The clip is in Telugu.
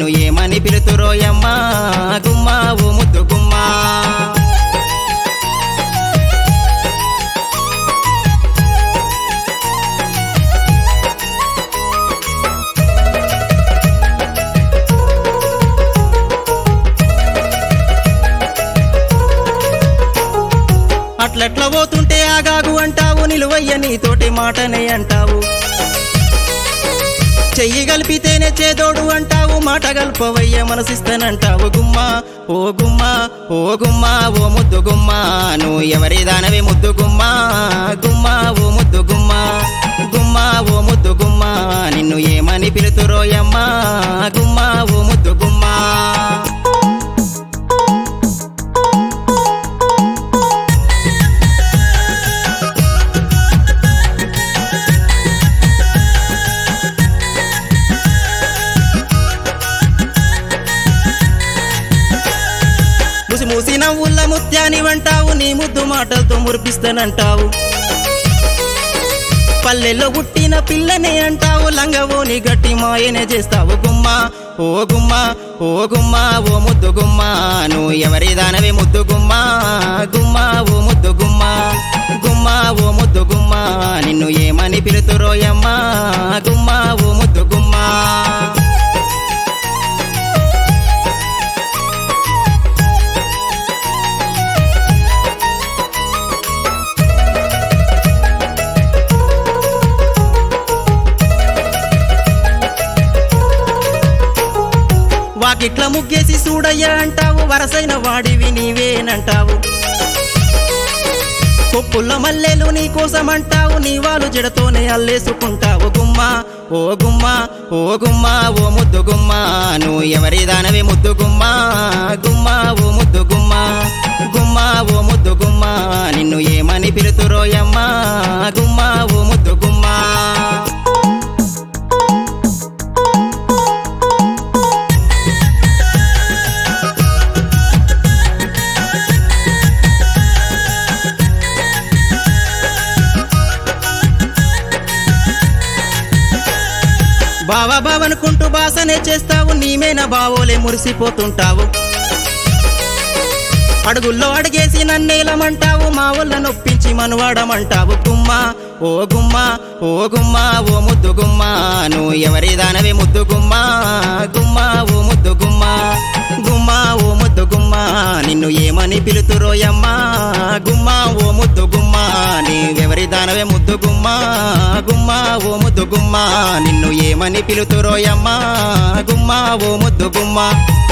నిన్ను ఏమని పిలుతురోయమ్మా గుమ్మా ఓ ముద్దు గుమ్మా అట్లట్ల పోతుంటే ఆగాగు అంటావు నిలువయ్య నీతోటి మాటనే అంటావు చెయ్యి కలిపితేనే చేదోడు అంటావు మాట గల్పవయ్య మనసిస్తానంటావు గుమ్మా ఓ గుమ్మా ఓ గుమ్మా ఓ ముద్దు గుమ్మా నువ్వు ఎవరి దానవే ముద్దు గుమ్మా గుమ్మా ఓ ముద్దు గుమ్మా గుమ్మా ఓ ముద్దు గుమ్మా నిన్ను ఏమని పిలుతురోయమ్మా గుమ్మా ఓ ముద్దు గుమ్మా ముసి మూసి నవ్వుల ముత్యాని వంటావు నీ ముద్దు మాటలతో మురిపిస్తానంటావు పల్లెల్లో పుట్టిన పిల్లనే అంటావు లంగవోని గట్టి మాయనే చేస్తావు గుమ్మా ఓ గుమ్మా ఓ గుమ్మా ఓ ముద్దు గుమ్మా నువ్వు ఎవరి దానవే ముద్దు గుమ్మా గుమ్మా ఓ ముద్దు గుమ్మా గుమ్మా ఓ ముద్దు గుమ్మా నిన్ను ఏమని పిలుతురోయమ్మా గుమ్మా ఓ ముద్దు గుమ్మా వాకిట్ల ముగ్గేసి చూడయ్యా అంటావు వరసైన వాడివి నీవేనంటావు కొప్పుల్లో మల్లెలు నీ కోసం అంటావు నీ వాళ్ళు జడతోనే అల్లేసుకుంటావు గుమ్మా ఓ గుమ్మా ఓ గుమ్మా ఓ ముద్దు గుమ్మా నువ్వు ఎవరి దానవే ముద్దు గుమ్మా గుమ్మా ఓ ముద్దు గుమ్మా గుమ్మా ఓ ముద్దు గుమ్మా నిన్ను ఏమని పిలుతురోయమ్మా గుమ్మా ఓ ముద్దు గుమ్మా బావా బావనుకుంటూ బాసనే చేస్తావు నీమేన బావోలే మురిసిపోతుంటావు అడుగుల్లో అడిగేసి నన్నేలమంటావు మా వల్ల నొప్పించి మనువాడమంటావు గుమ్మా ఓ గుమ్మా ఓ గుమ్మా ఓ ముద్దు గుమ్మా నువ్వు ఎవరి దానవే ముద్దు గుమ్మా గుమ్మా ఓ ముద్దు గుమ్మా గుమ్మా ఓ ముద్దు గుమ్మా నిన్ను ఏమని పిలుతురోయమ్మా గుమ్మా ఓ ముద్దు గుమ్మా నీవెవరి దానవే ముద్దు గుమ్మా గుమ్మా ఓ ముద్దు గుమ్మా నిన్ను ఏమని పిలుతురోయమ్మా గుమ్మా ఓ ముద్దు గుమ్మా